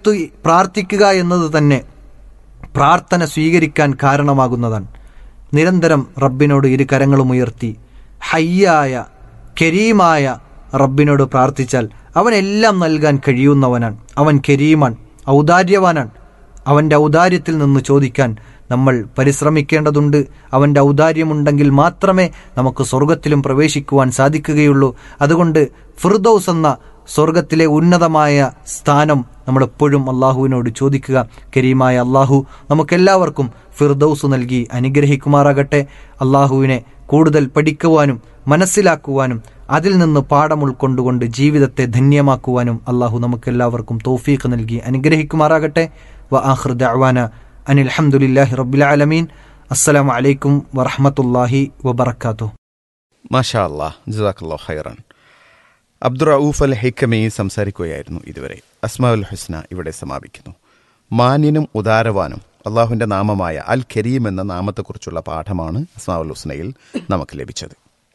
ഉയർത്തി പ്രാർത്ഥിക്കുക എന്നത് തന്നെ പ്രാർത്ഥന സ്വീകരിക്കാൻ കാരണമാകുന്നതാണ് നിരന്തരം റബ്ബിനോട് ഇരു കരങ്ങളും ഉയർത്തി ഹയ്യായ കരീമായ റബ്ബിനോട് പ്രാർത്ഥിച്ചാൽ അവനെല്ലാം നൽകാൻ കഴിയുന്നവനാണ് അവൻ കരീമാൻ ഔദാര്യവാനാണ് അവൻ്റെ ഔദാര്യത്തിൽ നിന്ന് ചോദിക്കാൻ നമ്മൾ പരിശ്രമിക്കേണ്ടതുണ്ട് അവൻ്റെ ഔദാര്യമുണ്ടെങ്കിൽ മാത്രമേ നമുക്ക് സ്വർഗത്തിലും പ്രവേശിക്കുവാൻ സാധിക്കുകയുള്ളൂ അതുകൊണ്ട് ഫിർദൌസ് എന്ന സ്വർഗത്തിലെ ഉന്നതമായ സ്ഥാനം നമ്മൾ എപ്പോഴും അള്ളാഹുവിനോട് ചോദിക്കുക കരീമായ അള്ളാഹു നമുക്കെല്ലാവർക്കും ഫിർദൌസ് നൽകി അനുഗ്രഹിക്കുമാറാകട്ടെ അള്ളാഹുവിനെ കൂടുതൽ പഠിക്കുവാനും മനസ്സിലാക്കുവാനും അതിൽ നിന്ന് പാഠം ഉൾക്കൊണ്ടുകൊണ്ട് ജീവിതത്തെ ധന്യമാക്കുവാനും അള്ളാഹു നമുക്കെല്ലാവർക്കും തൗഫീഖ് നൽകി അനുഗ്രഹിക്കുമാറാകട്ടെ വ ആഹ്ർ ദഅവാന അനിൽ അൽഹംദുലില്ലാഹി റബ്ബിൽ ആലമീൻ അസ്സലാമു അലൈക്കും വറഹ്മത്തുള്ളാഹി വബറകാതുഹു മാഷാ അല്ലാ ജസാഖല്ലോ ഹൈറൻ അബ്ദുറൌഫ് അൽ ഹൈക്കമി സംസാരിക്കുകയായിരുന്നു ഇതുവരെ അസ്മാഉൽ ഹുസ്ന ഇവിടെ സമാപിക്കുന്നു മാന്യനും ഉദാരവാനും അള്ളാഹുവിൻ്റെ നാമമായ അൽ കരീം എന്ന നാമത്തെക്കുറിച്ചുള്ള പാഠമാണ് അസ്മാഉൽ ഹുസ്നയിൽ നമുക്ക് ലഭിച്ചത്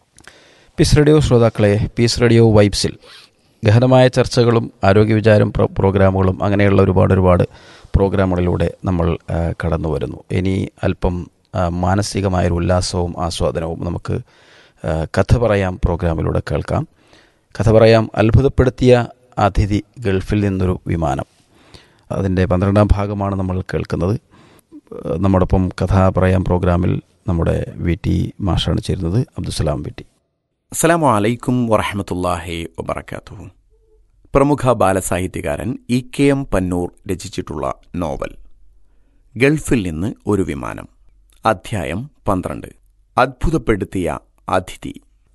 പീസ് റേഡിയോ ശ്രോതാക്കളെ പീസ് റേഡിയോ വൈബ്സിൽ ഗഹനമായ ചർച്ചകളും ആരോഗ്യ വിചാരം പ്രോ- പ്രോഗ്രാമുകളും അങ്ങനെയുള്ള ഒരുപാട് ഒരുപാട് പ്രോഗ്രാമുകളിലൂടെ നമ്മൾ ആ, കടന്നു വരുന്നു ഇനി അല്പം ആ, മാനസികമായൊരു ഉല്ലാസവും ആസ്വാദനവും നമുക്ക് ആ, കഥ പറയാം പ്രോഗ്രാമിലൂടെ കേൾക്കാം കഥ പറയാം അത്ഭുതപ്പെടുത്തിയ അതിഥി ഗൾഫിൽ നിന്നൊരു വിമാനം അതിൻ്റെ പന്ത്രണ്ടാം ഭാഗമാണ് നമ്മൾ കേൾക്കുന്നത് ആ, നമ്മോടൊപ്പം കഥ പറയാം പ്രോഗ്രാമിൽ നമ്മുടെ വി ടി മാഷാണ് ചേരുന്നത് അബ്ദുസലാം വി ടി അസ്സലാമു അലൈക്കും വറഹമത്തല്ലാഹി വബർക്കാത്തുഹു പ്രമുഖ ബാലസാഹിത്യകാരൻ ഇ കെ എം പന്നൂർ രചിച്ചിട്ടുള്ള നോവൽ ഗൾഫിൽ നിന്ന് ഒരു വിമാനം അധ്യായം പന്ത്രണ്ട് അത്ഭുതപ്പെടുത്തിയ അതിഥി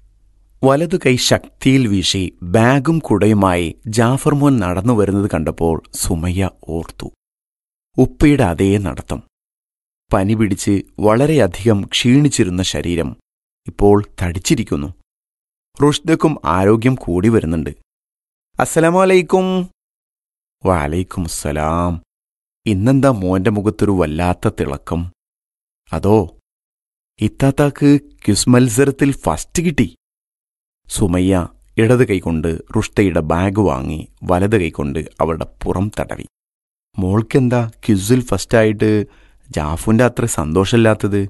വലതു കൈ ശക്തിയിൽ വീശി ബാഗും കുടയുമായി ജാഫർ മോൻ നടന്നു വരുന്നത് കണ്ടപ്പോൾ സുമയ്യ ഓർത്തു ഉപ്പയുടെ അതേ നടത്തം പനി പിടിച്ച് വളരെയധികം ക്ഷീണിച്ചിരുന്ന ശരീരം ഇപ്പോൾ തടിച്ചിരിക്കുന്നു റുഷ്ദക്കും ആരോഗ്യം കൂടി വരുന്നുണ്ട് അസ്സലാമലൈക്കും വാലൈക്കും അസ്സലാം ഇന്നെന്താ മോന്റെ മുഖത്തൊരു വല്ലാത്ത തിളക്കം അതോ ഇത്താത്താക്ക് ക്യുസ് മത്സരത്തിൽ ഫസ്റ്റ് കിട്ടി സുമയ്യ ഇടത് കൈകൊണ്ട് റുഷ്തയുടെ ബാഗ് വാങ്ങി വലത് കൈകൊണ്ട് അവളുടെ പുറം തടവി മോൾക്കെന്താ ക്യുസിൽ ഫസ്റ്റായിട്ട് ജാഫുവിന്റെ അത്ര സന്തോഷമില്ലാത്തത്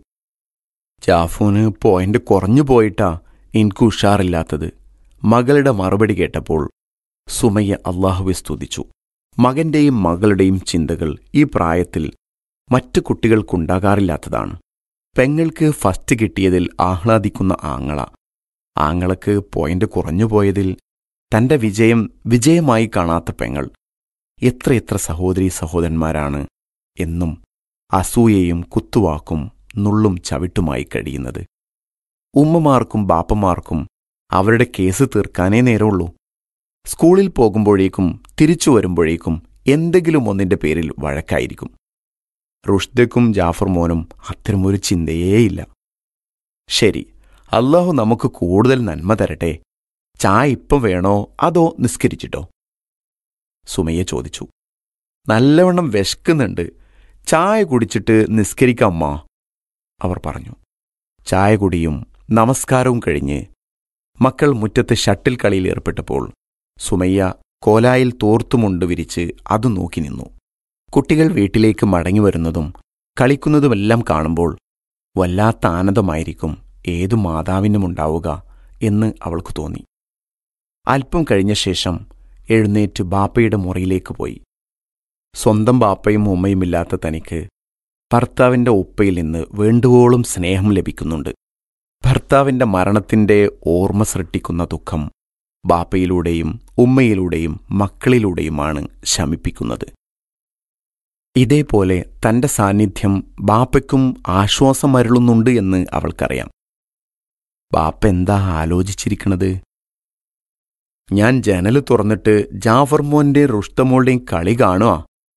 ജാഫുവിന് പോയിന്റ് കുറഞ്ഞു പോയിട്ടാ എനിക്ക് ഉഷാറില്ലാത്തത് മകളുടെ മറുപടി കേട്ടപ്പോൾ സുമയ്യ അള്ളാഹുവെ സ്തുതിച്ചു മകന്റെയും മകളുടെയും ചിന്തകൾ ഈ പ്രായത്തിൽ മറ്റു കുട്ടികൾക്കുണ്ടാകാറില്ലാത്തതാണ് പെങ്ങൾക്ക് ഫസ്റ്റ് കിട്ടിയതിൽ ആഹ്ലാദിക്കുന്ന ആങ്ങള ആങ്ങളക്ക് പോയിന്റ് കുറഞ്ഞുപോയതിൽ തന്റെ വിജയം വിജയമായി കാണാത്ത പെങ്ങൾ എത്രയെത്ര സഹോദരീ സഹോദരന്മാരാണ് എന്നും അസൂയയും കുത്തുവാക്കും നുള്ളും ചവിട്ടുമായി കഴിയുന്നത് ഉമ്മമാർക്കും ബാപ്പമാർക്കും അവരുടെ കേസ് തീർക്കാനേ നേരമുള്ളൂ സ്കൂളിൽ പോകുമ്പോഴേക്കും തിരിച്ചു വരുമ്പോഴേക്കും എന്തെങ്കിലും ഒന്നിന്റെ പേരിൽ വഴക്കായിരിക്കും റുഷ്ദക്കും ജാഫർ മോനും അത്തരമൊരു ചിന്തയേയില്ല ശരി അള്ളാഹു നമുക്ക് കൂടുതൽ നന്മ തരട്ടെ ചായ ഇപ്പം വേണോ അതോ നിസ്കരിച്ചിട്ടോ സുമയ്യ ചോദിച്ചു നല്ലവണ്ണം വിശക്കുന്നുണ്ട് ചായ കുടിച്ചിട്ട് നിസ്കരിക്കാമ്മ അവർ പറഞ്ഞു ചായ കുടിയും നമസ്കാരവും കഴിഞ്ഞ് മക്കൾ മുറ്റത്ത് ഷട്ടിൽ കളിയിൽ ഏർപ്പെട്ടപ്പോൾ സുമയ്യ കോലായിൽ തോർത്തുമുണ്ട് വിരിച്ച് അതു നോക്കി നിന്നു കുട്ടികൾ വീട്ടിലേക്ക് മടങ്ങി വരുന്നതും കളിക്കുന്നതുമെല്ലാം കാണുമ്പോൾ വല്ലാത്ത ആനന്ദമായിരിക്കും ഏതു മാതാവിനുമുണ്ടാവുക എന്ന് അവൾക്ക് തോന്നി അല്പം കഴിഞ്ഞ ശേഷം എഴുന്നേറ്റ് ബാപ്പയുടെ മുറിയിലേക്ക് പോയി സ്വന്തം ബാപ്പയും ഉമ്മയുമില്ലാത്ത തനിക്ക് ഭർത്താവിന്റെ ഉപ്പയിൽ നിന്ന് വേണ്ടുവോളം സ്നേഹം ലഭിക്കുന്നുണ്ട് ഭർത്താവിന്റെ മരണത്തിന്റെ ഓർമ്മ സൃഷ്ടിക്കുന്ന ദുഃഖം ബാപ്പയിലൂടെയും ഉമ്മയിലൂടെയും മക്കളിലൂടെയുമാണ് ശമിപ്പിക്കുന്നത് ഇതേപോലെ തന്റെ സാന്നിധ്യം ബാപ്പയ്ക്കും ആശ്വാസം അരുളുന്നുണ്ട് എന്ന് അവൾക്കറിയാം ബാപ്പ എന്താ ആലോചിച്ചിരിക്കണത് ഞാൻ ജനല് തുറന്നിട്ട് ജാഫർ മോന്റെ റുഷ്തമോളുടെയും കളി കാണുക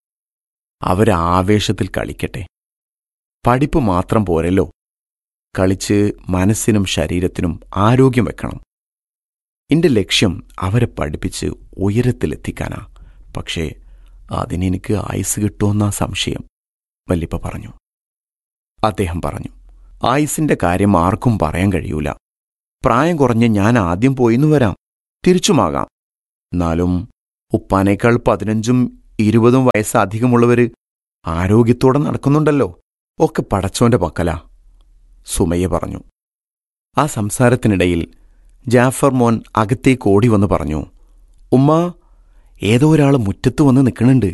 അവരാവേശത്തിൽ കളിക്കട്ടെ പഠിപ്പ് മാത്രം പോരല്ലോ കളിച്ച് മനസ്സിനും ശരീരത്തിനും ആരോഗ്യം വെക്കണം എന്റെ ലക്ഷ്യം അവരെ പഠിപ്പിച്ച് ഉയരത്തിലെത്തിക്കാനാ പക്ഷേ അതിനെനിക്ക് ആയുസ് കിട്ടുമെന്നാ സംശയം വല്ലിപ്പ പറഞ്ഞു അദ്ദേഹം പറഞ്ഞു ആയുസിന്റെ കാര്യം ആർക്കും പറയാൻ കഴിയൂല പ്രായം കുറഞ്ഞ് ഞാൻ ആദ്യം പോയിന്നു വരാം തിരിച്ചുമാകാം എന്നാലും ഉപ്പാനേക്കാൾ പതിനഞ്ചും ഇരുപതും വയസ്സ് അധികമുള്ളവര് ആരോഗ്യത്തോടെ നടക്കുന്നുണ്ടല്ലോ ഒക്കെ പടച്ചോന്റെ പക്കലാ സുമയ്യ പറഞ്ഞു ആ സംസാരത്തിനിടയിൽ ജാഫർ മോൻ അകത്തേക്ക് ഓടി വന്ന് പറഞ്ഞു ഉമ്മ ഏതോ ഒരാൾ മുറ്റത്ത് വന്ന് നിൽക്കണുണ്ട്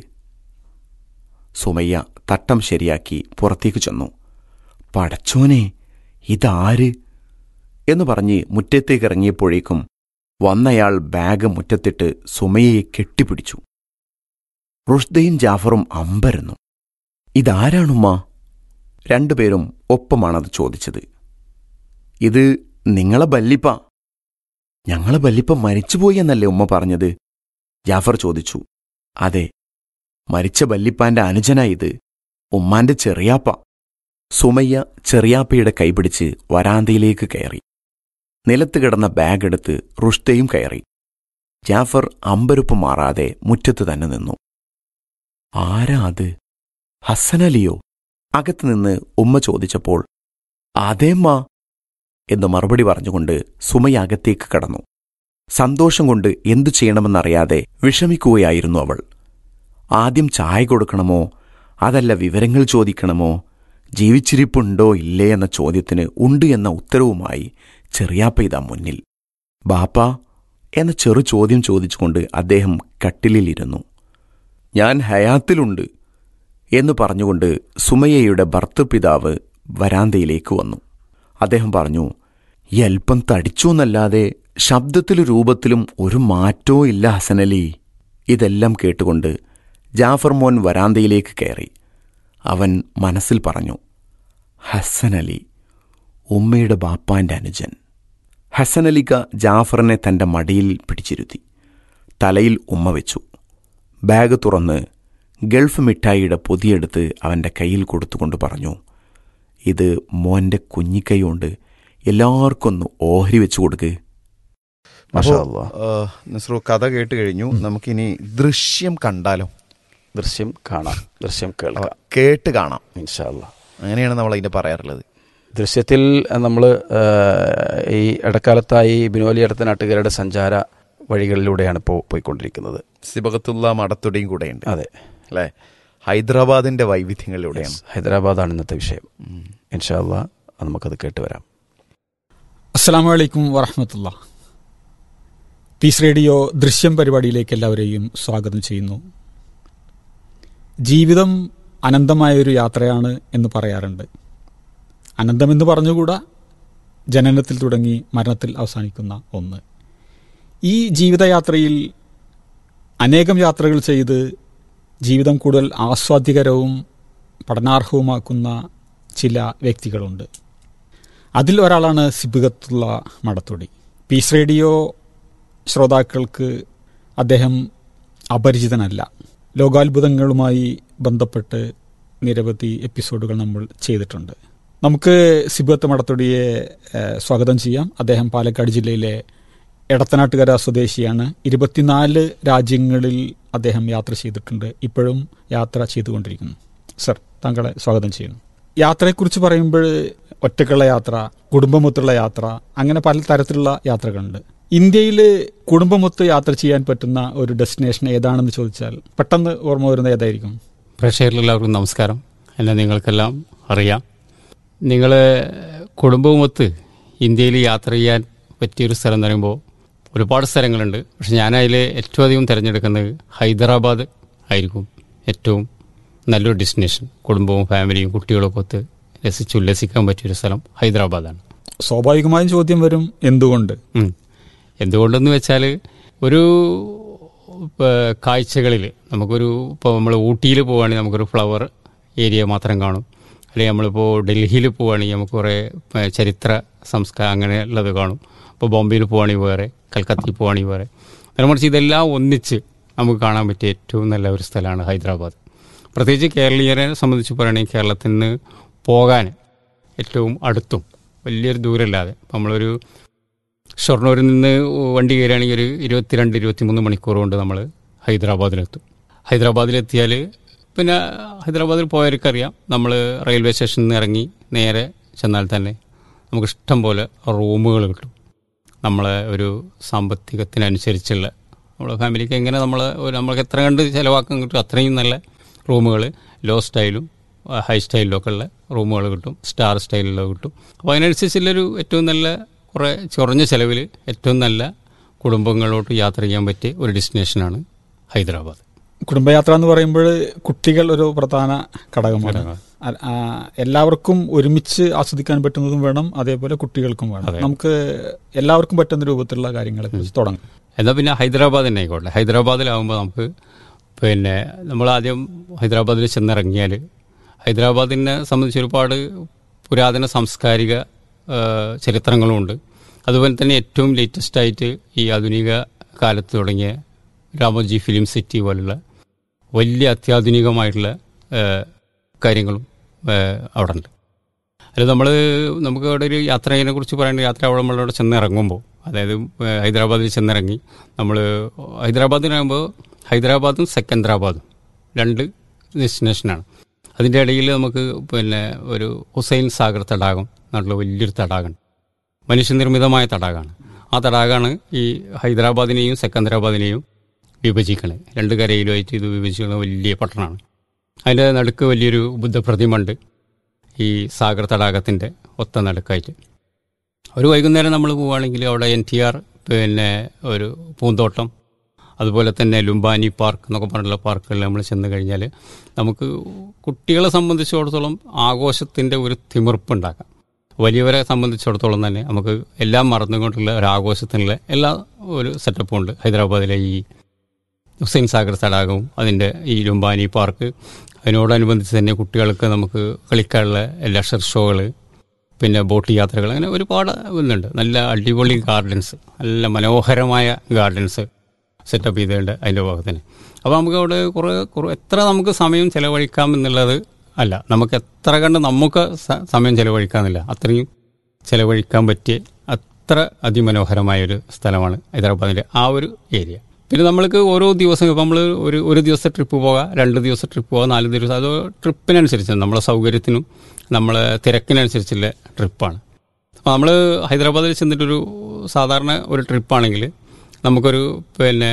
സുമയ്യ തട്ടം ശരിയാക്കി പുറത്തേക്ക് ചെന്നു പടച്ചോനെ ഇതാര് എന്ന് പറഞ്ഞ് മുറ്റത്തേക്ക് ഇറങ്ങിയപ്പോഴേക്കും വന്നയാൾ ബാഗ് മുറ്റത്തിട്ട് സുമയ്യയെ കെട്ടിപ്പിടിച്ചു റുഷ്ദയും ജാഫറും അമ്പരന്നു ഇതാരാണുമ്മ രണ്ടുപേരും ഒപ്പമാണത് ചോദിച്ചത് ഇത് നിങ്ങളെ ബല്ലിപ്പ ഞങ്ങളെ ബല്ലിപ്പ മരിച്ചുപോയി എന്നല്ലേ ഉമ്മ പറഞ്ഞത് ജാഫർ ചോദിച്ചു അതെ മരിച്ച ബല്ലിപ്പാന്റെ അനുജനാ ഇത് ഉമ്മാന്റെ ചെറിയാപ്പ സുമയ്യ ചെറിയാപ്പയുടെ കൈപിടിച്ച് വരാന്തയിലേക്ക് കയറി നിലത്ത് കിടന്ന ബാഗ് എടുത്ത് റുഷ്തയും കയറി ജാഫർ അമ്പരുപ്പ് മാറാതെ മുറ്റത്ത് തന്നെ നിന്നു ആരാ അത് ഹസ്സനലിയോ അകത്തുനിന്ന് ഉമ്മ ചോദിച്ചപ്പോൾ അതേമ്മ എന്ന് മറുപടി പറഞ്ഞുകൊണ്ട് സുമയ്യ അകത്തേക്ക് കടന്നു സന്തോഷം കൊണ്ട് എന്തു ചെയ്യണമെന്നറിയാതെ വിഷമിക്കുകയായിരുന്നു അവൾ ആദ്യം ചായ കൊടുക്കണമോ അതല്ല വിവരങ്ങൾ ചോദിക്കണമോ ജീവിച്ചിരിപ്പുണ്ടോ ഇല്ലേ എന്ന ചോദ്യത്തിന് ഉണ്ട് എന്ന ഉത്തരവുമായി ചെറിയാപ്പ ഇതാ മുന്നിൽ ബാപ്പ എന്ന ചെറു ചോദ്യം ചോദിച്ചുകൊണ്ട് അദ്ദേഹം കട്ടിലിലിരുന്നു ഞാൻ ഹയാത്തിലുണ്ട് എന്ന് പറഞ്ഞുകൊണ്ട് സുമയ്യയുടെ ഭർത്തൃപിതാവ് വരാന്തയിലേക്ക് വന്നു അദ്ദേഹം പറഞ്ഞു ഈ അല്പം തടിച്ചു എന്നല്ലാതെ ശബ്ദത്തിലും രൂപത്തിലും ഒരു മാറ്റവും ഇല്ല ഹസനലി ഇതെല്ലാം കേട്ടുകൊണ്ട് ജാഫർ മോൻ വരാന്തയിലേക്ക് കയറി അവൻ മനസ്സിൽ പറഞ്ഞു ഹസനലി ഉമ്മയുടെ ബാപ്പാന്റെ അനുജൻ ഹസനലിക ജാഫറിനെ തന്റെ മടിയിൽ പിടിച്ചിരുത്തി തലയിൽ ഉമ്മ വെച്ചു ബാഗ് തുറന്ന് ഗൾഫ് മിഠായിയുടെ പൊതിയെടുത്ത് അവന്റെ കയ്യിൽ കൊടുത്തുകൊണ്ട് പറഞ്ഞു ഇത് മോന്റെ കുഞ്ഞിക്കൈ കൊണ്ട് എല്ലാവർക്കും ഒന്ന് ഓഹരി വെച്ചു കൊടുക്ക് മാഷാ അപ്പോ, അല്ലാ. ആ, നസ്രു കഥ കേട്ട് കഴിഞ്ഞു നമുക്കിനി ദൃശ്യം കണ്ടാലോ ദൃശ്യം കാണാം ദൃശ്യം അവ കേൾക്കാം കേട്ട് കാണാം ഇൻഷാല്ല അങ്ങനെയാണ് നമ്മൾ അതിന്റെ പറയാറുള്ളത് ദൃശ്യത്തിൽ നമ്മൾ ഈ ഇടക്കാലത്തായി ബിനോലി അടുത്ത നാട്ടുകാരുടെ സഞ്ചാര വഴികളിലൂടെയാണ് ഇപ്പോൾ പോയിക്കൊണ്ടിരിക്കുന്നത് സിബകത്തുള്ള മടത്തുടയും കൂടെയുണ്ട് അതെ അല്ലേ ഹൈദരാബാദിന്റെ വൈവിധ്യങ്ങളിലൂടെയാണ് ഹൈദരാബാദാണ് ഇന്നത്തെ വിഷയം ഇൻഷാല്ല നമുക്കത് കേട്ട് വരാം അസ്സാം വലൈക്കും വറഹമത്തുള്ള പീസ് റേഡിയോ ദൃശ്യം പരിപാടിയിലേക്ക് എല്ലാവരെയും സ്വാഗതം ചെയ്യുന്നു ജീവിതം അനന്തമായൊരു യാത്രയാണ് എന്ന് പറയാറുണ്ട് അനന്തമെന്ന് പറഞ്ഞുകൂടാ ജനനത്തിൽ തുടങ്ങി മരണത്തിൽ അവസാനിക്കുന്ന ഒന്ന് ഈ ജീവിതയാത്രയിൽ അനേകം യാത്രകൾ ചെയ്ത് ജീവിതം കൂടുതൽ ആസ്വാദ്യകരവും പഠനാർഹവുമാക്കുന്ന ചില വ്യക്തികളുണ്ട് അതിൽ ഒരാളാണ് സിബികത്തുള്ള മടത്തൊടി പീസ് റേഡിയോ ശ്രോതാക്കൾക്ക് അദ്ദേഹം അപരിചിതനല്ല ലോകാത്ഭുതങ്ങളുമായി ബന്ധപ്പെട്ട് നിരവധി എപ്പിസോഡുകൾ നമ്മൾ ചെയ്തിട്ടുണ്ട് നമുക്ക് സിബത്ത് മടത്തൊടിയെ ഏഹ്, സ്വാഗതം ചെയ്യാം അദ്ദേഹം പാലക്കാട് ജില്ലയിലെ എടത്തനാട്ടുകര സ്വദേശിയാണ് ഇരുപത്തിനാല് രാജ്യങ്ങളിൽ അദ്ദേഹം യാത്ര ചെയ്തിട്ടുണ്ട് ഇപ്പോഴും യാത്ര ചെയ്തുകൊണ്ടിരിക്കുന്നു സർ താങ്കളെ സ്വാഗതം ചെയ്യുന്നു യാത്രയെക്കുറിച്ച് പറയുമ്പോൾ ഒറ്റക്കുള്ള യാത്ര കുടുംബമൊത്തുള്ള യാത്ര അങ്ങനെ പല തരത്തിലുള്ള യാത്രകളുണ്ട് ഇന്ത്യയിൽ കുടുംബമൊത്ത് യാത്ര ചെയ്യാൻ പറ്റുന്ന ഒരു ഡെസ്റ്റിനേഷൻ ഏതാണെന്ന് ചോദിച്ചാൽ പെട്ടെന്ന് ഓർമ്മ വരുന്നത് ഏതായിരിക്കും പ്രേക്ഷകരിലെല്ലാവർക്കും നമസ്കാരം എന്നെ നിങ്ങൾക്കെല്ലാം അറിയാം നിങ്ങൾ കുടുംബവുമൊത്ത് ഇന്ത്യയിൽ യാത്ര ചെയ്യാൻ പറ്റിയൊരു സ്ഥലം എന്ന് പറയുമ്പോൾ ഒരുപാട് സ്ഥലങ്ങളുണ്ട് പക്ഷെ ഞാനതിൽ ഏറ്റവും അധികം തിരഞ്ഞെടുക്കുന്നത് ഹൈദരാബാദ് ആയിരിക്കും ഏറ്റവും നല്ലൊരു ഡെസ്റ്റിനേഷൻ കുടുംബവും ഫാമിലിയും കുട്ടികളൊക്കെ ഒത്ത് രസിച്ചുല്ലസിക്കാൻ പറ്റിയൊരു സ്ഥലം ഹൈദരാബാദാണ് സ്വാഭാവികമായും ചോദ്യം വരും എന്തുകൊണ്ട് ഉം. എന്തുകൊണ്ടെന്ന് വെച്ചാൽ ഒരു കാഴ്ചകളിൽ നമുക്കൊരു ഇപ്പോൾ നമ്മൾ ഊട്ടിയിൽ പോവുകയാണെങ്കിൽ നമുക്കൊരു ഫ്ലവർ ഏരിയ മാത്രം കാണും അല്ലെങ്കിൽ നമ്മളിപ്പോൾ ഡൽഹിയിൽ പോവുകയാണെങ്കിൽ നമുക്ക് കുറേ ഏ, ചരിത്ര സംസ്കാരം അങ്ങനെയുള്ളത് കാണും ഇപ്പോൾ ബോംബെയിൽ പോവുകയാണെങ്കിൽ വേറെ കൽക്കത്തയിൽ പോവുകയാണെങ്കിൽ വേറെ നേരെ മറിച്ച് ഇതെല്ലാം ഒന്നിച്ച് നമുക്ക് കാണാൻ പറ്റിയ ഏറ്റവും നല്ല ഒരു സ്ഥലമാണ് ഹൈദരാബാദ് പ്രത്യേകിച്ച് കേരളീയരെ സംബന്ധിച്ച് പറയുകയാണെങ്കിൽ കേരളത്തിൽ നിന്ന് പോകാൻ ഏറ്റവും അടുത്തും വലിയൊരു ദൂരമില്ലാതെ ഇപ്പം നമ്മളൊരു ഷൊർണൂരിൽ നിന്ന് വണ്ടി കയറുകയാണെങ്കിൽ ഒരു ഇരുപത്തിരണ്ട് ഇരുപത്തിമൂന്ന് മണിക്കൂർ കൊണ്ട് നമ്മൾ ഹൈദരാബാദിലെത്തും ഹൈദരാബാദിലെത്തിയാൽ പിന്നെ ഹൈദരാബാദിൽ പോയവർക്കറിയാം നമ്മൾ റെയിൽവേ സ്റ്റേഷനിൽ നിന്ന് ഇറങ്ങി നേരെ ചെന്നാൽ തന്നെ നമുക്ക് ഇഷ്ടം പോലെ റൂമുകൾ കിട്ടും നമ്മളെ ഒരു സാമ്പത്തികത്തിനനുസരിച്ചുള്ള നമ്മളെ ഫാമിലിക്ക് എങ്ങനെ നമ്മൾ നമ്മൾക്ക് എത്ര കണ്ട് ചിലവാക്കാൻ കിട്ടും അത്രയും നല്ല റൂമുകൾ ലോ സ്റ്റൈലും ഹൈ സ്റ്റൈലിലും ഒക്കെ ഉള്ള റൂമുകൾ കിട്ടും സ്റ്റാർ സ്റ്റൈലിലോ കിട്ടും അപ്പോൾ അതിനനുസരിച്ചുള്ളൊരു ഏറ്റവും നല്ല കുറേ കുറഞ്ഞ ചിലവിൽ ഏറ്റവും നല്ല കുടുംബങ്ങളോട്ട് യാത്ര ചെയ്യാൻ പറ്റിയ ഒരു ഡെസ്റ്റിനേഷനാണ് ഹൈദരാബാദ് കുടുംബയാത്ര എന്ന് പറയുമ്പോൾ കുട്ടികൾ ഒരു പ്രധാന ഘടകമാണ് അ- ആ, എല്ലാവർക്കും ഒരുമിച്ച് ആസ്വദിക്കാൻ പറ്റുന്നതും വേണം അതേപോലെ കുട്ടികൾക്കും വേണം അതെ. നമുക്ക് എല്ലാവർക്കും പറ്റുന്ന രൂപത്തിലുള്ള കാര്യങ്ങളെ കുറിച്ച് തുടങ്ങാം എന്നാൽ പിന്നെ ഹൈദരാബാദ് തന്നെ ആയിക്കോട്ടെ ഹൈദരാബാദിലാവുമ്പോൾ നമുക്ക് പിന്നെ നമ്മൾ ആദ്യം ഹൈദരാബാദിൽ ചെന്നിറങ്ങിയാൽ ഹൈദരാബാദിനെ സംബന്ധിച്ച് ഒരുപാട് പുരാതന സാംസ്കാരിക ആ, ചരിത്രങ്ങളുമുണ്ട് അതുപോലെ തന്നെ ഏറ്റവും ലേറ്റസ്റ്റ് ആയിട്ട് ഈ ആധുനിക കാലത്ത് തുടങ്ങിയ രാമോജി ഫിലിം സിറ്റി പോലുള്ള വലിയ അത്യാധുനികമായിട്ടുള്ള ആ, കാര്യങ്ങളും ആ, അവിടെ ഉണ്ട് അല്ല നമ്മൾ നമുക്ക് അവിടെ ഒരു യാത്രയെ കുറിച്ച് പറയുന്നത് യാത്ര അവിടെ നമ്മളവിടെ ചെന്നിറങ്ങുമ്പോൾ അതായത് ഏഹ്, ഹൈദരാബാദിൽ ചെന്നിറങ്ങി നമ്മൾ ഹൈദരാബാദിനാകുമ്പോൾ ഹൈദരാബാദും സെക്കന്ദരാബാദും രണ്ട് ഡെസ്റ്റിനേഷനാണ് അതിൻ്റെ ഇടയിൽ നമുക്ക് പിന്നെ ഒരു ഹുസൈൻ സാഗർ തടാകം നാട്ടിൽ വലിയൊരു തടാകം മനുഷ്യനിർമ്മിതമായ തടാകമാണ് ആ തടാകമാണ് ഈ ഹൈദരാബാദിനെയും സെക്കന്ദരാബാദിനെയും വിഭജിക്കണത് രണ്ട് കരയിലുമായിട്ട് ഇത് വിഭജിക്കുന്ന വലിയ പട്ടണമാണ് അതിൻ്റെ നടുക്ക് വലിയൊരു ബുദ്ധപ്രതിമ ഉണ്ട് ഈ സാഗർ തടാകത്തിൻ്റെ ഒത്ത നടുക്കായിട്ട് ഒരു വൈകുന്നേരം നമ്മൾ പോവുകയാണെങ്കിൽ അവിടെ എൻ ടി ആർ പിന്നെ ഒരു പൂന്തോട്ടം അതുപോലെ തന്നെ ലുംബാനി പാർക്ക് എന്നൊക്കെ പറഞ്ഞുള്ള പാർക്കുകളിൽ നമ്മൾ ചെന്ന് കഴിഞ്ഞാൽ നമുക്ക് കുട്ടികളെ സംബന്ധിച്ചിടത്തോളം ആഘോഷത്തിൻ്റെ ഒരു തിമിർപ്പ് ഉണ്ടാക്കാം വലിയവരെ സംബന്ധിച്ചിടത്തോളം തന്നെ നമുക്ക് എല്ലാം മറന്നുകൊണ്ടുള്ള ഒരു ആഘോഷത്തിനുള്ള എല്ലാ ഒരു സെറ്റപ്പും ഉണ്ട് ഹൈദരാബാദിലെ ഈ ഹുസൈൻ സാഗർ തടാകവും അതിൻ്റെ ഈ ലുംബാനി പാർക്ക് അതിനോടനുബന്ധിച്ച് തന്നെ കുട്ടികൾക്ക് നമുക്ക് കളിക്കാനുള്ള ലെഷർ ഷോകൾ പിന്നെ ബോട്ട് യാത്രകൾ അങ്ങനെ ഒരുപാട് ഇതുണ്ട് നല്ല അടിപൊളി ഗാർഡൻസ് നല്ല മനോഹരമായ ഗാർഡൻസ് സെറ്റപ്പ് ചെയ്തിട്ടുണ്ട് അതിൻ്റെ ഭാഗത്തിന് അപ്പോൾ നമുക്ക് അവിടെ കുറേ കുറേ എത്ര നമുക്ക് സമയം ചിലവഴിക്കാം എന്നുള്ളത് അല്ല നമുക്ക് എത്ര കണ്ട് നമുക്ക് സ- സമയം ചിലവഴിക്കാമെന്നില്ല അത്രയും ചിലവഴിക്കാൻ പറ്റിയ അത്ര അതിമനോഹരമായൊരു സ്ഥലമാണ് ഹൈദരാബാദിൻ്റെ ആ ഒരു ഏരിയ പിന്നെ നമ്മൾക്ക് ഓരോ ദിവസം ഇപ്പം നമ്മൾ ഒരു ഒരു ദിവസത്തെ ട്രിപ്പ് പോകാം രണ്ട് ദിവസത്തെ ട്രിപ്പ് പോകാം നാല് ദിവസം അത് ട്രിപ്പിനനുസരിച്ച് നമ്മളെ സൗകര്യത്തിനും നമ്മളെ തിരക്കിനനുസരിച്ചുള്ള ട്രിപ്പാണ് അപ്പോൾ നമ്മൾ ഹൈദരാബാദിൽ ചെന്നിട്ടൊരു സാധാരണ ഒരു ട്രിപ്പാണെങ്കിൽ നമുക്കൊരു പിന്നെ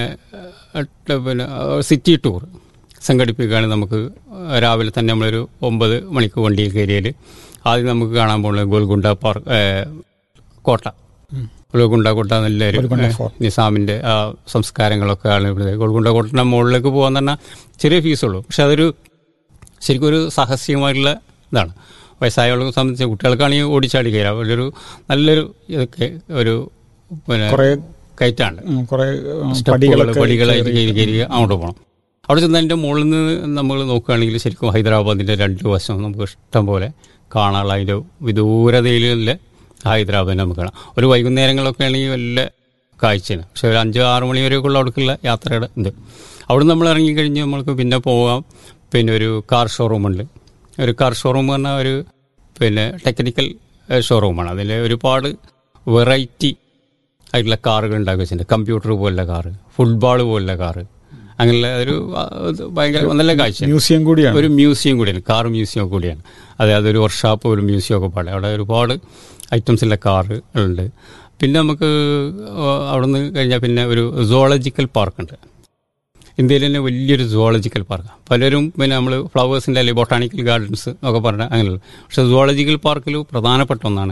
ഏഹ്, പിന്നെ സിറ്റി ടൂർ സംഘടിപ്പിക്കുകയാണെങ്കിൽ നമുക്ക് രാവിലെ തന്നെ നമ്മളൊരു ഒമ്പത് മണിക്ക് വണ്ടിയിൽ കയറിയാൽ ആദ്യം നമുക്ക് കാണാൻ പോകുന്നത് ഗോൽഗുണ്ട പാർക്ക് ഏഹ്, കോട്ട ഗോൽഗുണ്ട കോട്ട നല്ലൊരു ഗോൽക്കൊണ്ട ഏഹ്, ഫോർട്ട്. നിസാമിൻ്റെ ആ സംസ്കാരങ്ങളൊക്കെ ആണ് ഇവിടെ ഗോൽഗുണ്ട കോട്ടയുടെ മുകളിലേക്ക് പോകാൻ തന്നെ ചെറിയ ഫീസുള്ളൂ പക്ഷെ അതൊരു ശരിക്കും ഒരു സാഹസികമായിട്ടുള്ള ഇതാണ് വയസ്സായവർക്ക് സംബന്ധിച്ച് കുട്ടികൾക്കാണെങ്കിൽ ഓടിച്ചാടി കയറാം ഒരു നല്ലൊരു ഇതൊക്കെ ഒരു പിന്നെ കുറേ കയറ്റാണ് ഉം, കുറേ ഉം, സ്റ്റെപ്പുകൾ പടികളൊക്കെ പടികളായിട്ട് കയറി. കയറി കയറി അങ്ങോട്ട് പോകണം അവിടെ ചെന്നതിൻ്റെ മുകളിൽ നിന്ന് നമ്മൾ നോക്കുകയാണെങ്കിൽ ശരിക്കും ഹൈദരാബാദിൻ്റെ രണ്ട് വശം നമുക്ക് ഇഷ്ടം പോലെ കാണാനുള്ള അതിൻ്റെ വിദൂരതയിലെ ഹൈദരാബാദിനെ നമുക്ക് കാണാം ഒരു വൈകുന്നേരങ്ങളൊക്കെ ആണെങ്കിൽ വല്ല കാഴ്ചയാണ് പക്ഷെ ഒരു അഞ്ച് ആറ് മണി വരെയൊക്കെയുള്ള അവിടേക്കുള്ള യാത്രയുടെ ഉണ്ട് അവിടെ നമ്മൾ ഇറങ്ങിക്കഴിഞ്ഞ് നമ്മൾക്ക് പിന്നെ പോകാം പിന്നെ ഒരു കാർ ഷോറൂമുണ്ട് ഒരു കാർ ഷോറൂം പറഞ്ഞാൽ ഒരു പിന്നെ ടെക്നിക്കൽ ഷോറൂമാണ് അതിൽ ഒരുപാട് വെറൈറ്റി ആയിട്ടുള്ള കാറുകൾ ഉണ്ടാക്കി വെച്ചിട്ടുണ്ട് കമ്പ്യൂട്ടർ പോലുള്ള കാറ് ഫുട്ബോൾ പോലുള്ള കാറ് അങ്ങനെയുള്ള ഒരു ആ, ഇത് ഭയങ്കര നല്ല കാഴ്ചയാണ് മ്യൂസിയം കൂടിയാണ് ഒരു മ്യൂസിയം കൂടിയാണ് കാർ മ്യൂസിയം കൂടിയാണ് അതെ അതൊരു വർക്ക്ഷോപ്പ് ഒരു മ്യൂസിയം ഒക്കെ പാടെ അവിടെ ഒരുപാട് ഐറ്റംസുള്ള കാറ് ഉണ്ട് പിന്നെ നമുക്ക് അവിടെ നിന്ന് കഴിഞ്ഞാൽ പിന്നെ ഒരു സുവോളജിക്കൽ പാർക്കുണ്ട് ഇന്ത്യയിൽ തന്നെ വലിയൊരു സുവോളജിക്കൽ പാർക്ക് പലരും പിന്നെ നമ്മൾ ഫ്ലവേഴ്സിൻ്റെ അല്ലെങ്കിൽ ബൊട്ടാണിക്കൽ ഗാർഡൻസ് ഒക്കെ പറഞ്ഞാൽ അങ്ങനെയുള്ള പക്ഷേ സുവോളജിക്കൽ പാർക്കിൽ പ്രധാനപ്പെട്ട ഒന്നാണ്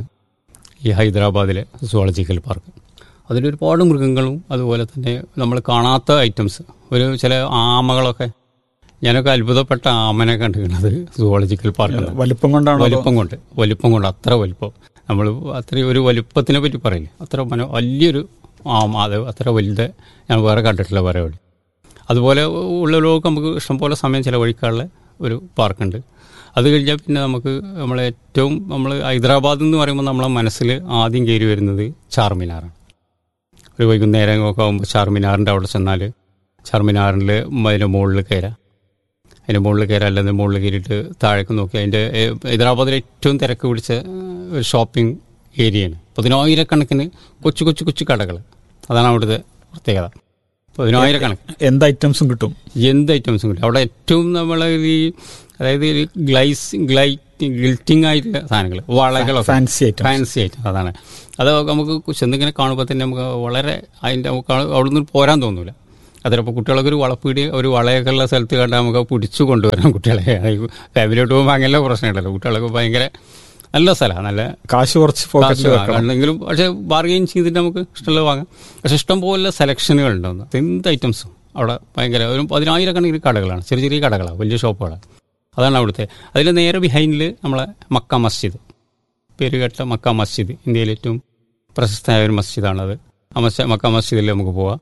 ഈ ഹൈദരാബാദിലെ സുവോളജിക്കൽ പാർക്ക് അതിലൊരുപാട് മൃഗങ്ങളും അതുപോലെ തന്നെ നമ്മൾ കാണാത്ത ഐറ്റംസ് ഒരു ചില ആമകളൊക്കെ ഞാനൊക്കെ അത്ഭുതപ്പെട്ട ആമനെ കണ്ടിരിക്കുന്നത് സുവോളജിക്കൽ പാർക്കിൽ വലിപ്പം കൊണ്ടാണോ അതോ- വലിപ്പം കൊണ്ട് വലിപ്പം കൊണ്ട് അത്ര വലിപ്പം നമ്മൾ അത്രയും ഒരു വലിപ്പത്തിനെ പറ്റി പറയില്ലേ അത്ര മനോ വലിയൊരു ആമ അത് അത്ര വലുത് ഞാൻ വേറെ കണ്ടിട്ടില്ല വേറെ എവിടെ അതുപോലെ ഉള്ളവർക്ക് നമുക്ക് ഇഷ്ടംപോലെ സമയം ചിലവഴിക്കാനുള്ള ഒരു പാർക്കുണ്ട് അത് കഴിഞ്ഞാൽ പിന്നെ നമുക്ക് നമ്മളെ ഏറ്റവും നമ്മൾ ഹൈദരാബാദ് എന്ന് പറയുമ്പോൾ നമ്മളെ മനസ്സിൽ ആദ്യം കയറി വരുന്നത് ചാർമിനാറാണ് ഒരു വൈകുന്നേരമൊക്കെ ആകുമ്പോൾ ചാർമിനാറിൻ്റെ അവിടെ ചെന്നാൽ ചാർമിനാറിൽ അതിൻ്റെ മുകളിൽ കയറാം അതിൻ്റെ മുകളിൽ കയറാം അല്ലെങ്കിൽ മുകളിൽ കയറിയിട്ട് താഴേക്ക് നോക്കി അതിൻ്റെ ഏ, ഹൈദരാബാദിലെ ഏറ്റവും തിരക്ക് പിടിച്ച ഏ, ഒരു ഷോപ്പിംഗ് ഏരിയയാണ് പതിനായിരക്കണക്കിന് കൊച്ചു കൊച്ചു കൊച്ചു കടകൾ അതാണ് അവിടുത്തെ പ്രത്യേകത പതിനായിരക്കണക്കിന് എന്ത് ഐറ്റംസും കിട്ടും എന്ത് ഐറ്റംസും കിട്ടും അവിടെ ഏറ്റവും നമ്മൾ ഈ അതായത് ഈ ഗ്ലൈസ് ഗ്ലൈറ്റ് ഗിൽറ്റിംഗ് ആയിട്ടുള്ള സാധനങ്ങൾ വളകളൊക്കെ ഫാൻസി ഐറ്റം ഫാൻസി ആയിട്ട് അതാണ് അത് നമുക്ക് ചെന്നിങ്ങനെ കാണുമ്പോൾ തന്നെ നമുക്ക് വളരെ അതിൻ്റെ നമുക്ക് അവിടെ നിന്ന് പോരാൻ തോന്നൂല അതിലപ്പോൾ കുട്ടികളൊക്കെ ഒരു വളപ്പീടി ഒരു വളയൊക്കെ ഉള്ള സ്ഥലത്ത് കണ്ടാൽ നമുക്ക് പിടിച്ചു കൊണ്ടുവരാം കുട്ടികളെ ഫാമിലിയോട്ട് പോകുമ്പോൾ അങ്ങനെയുള്ള പ്രശ്നമുണ്ടല്ലോ കുട്ടികളൊക്കെ ഭയങ്കര നല്ല സ്ഥലമാണ് നല്ല കാശ് കുറച്ച് പോക്കറ്റിൽ കാശ് വെക്കണം ആണെങ്കിലും പക്ഷേ ബാർഗെയിൻ ചെയ്തിട്ട് നമുക്ക് ഇഷ്ടമുള്ളത് വാങ്ങാം പക്ഷേ ഇഷ്ടം പോലെ സെലക്ഷനുകൾ ഉണ്ടാവുന്നു എന്ത് ഐറ്റംസും അവിടെ ഭയങ്കര ഒരു പതിനായിരക്കണക്കിന് കടകളാണ് ചെറിയ ചെറിയ കടകളാണ് വലിയ ഷോപ്പുകളാണ് അതാണ് അവിടുത്തെ അതിൻ്റെ നേരെ ബിഹൈൻഡിൽ നമ്മളെ മക്ക മസ്ജിദ് പേരുകേട്ട മക്ക മസ്ജിദ് ഇന്ത്യയിലെ ഏറ്റവും പ്രശസ്തമായ ഒരു മസ്ജിദാണത് ആ മസ്ജ മക്ക മസ്ജിദിൽ നമുക്ക് പോവാം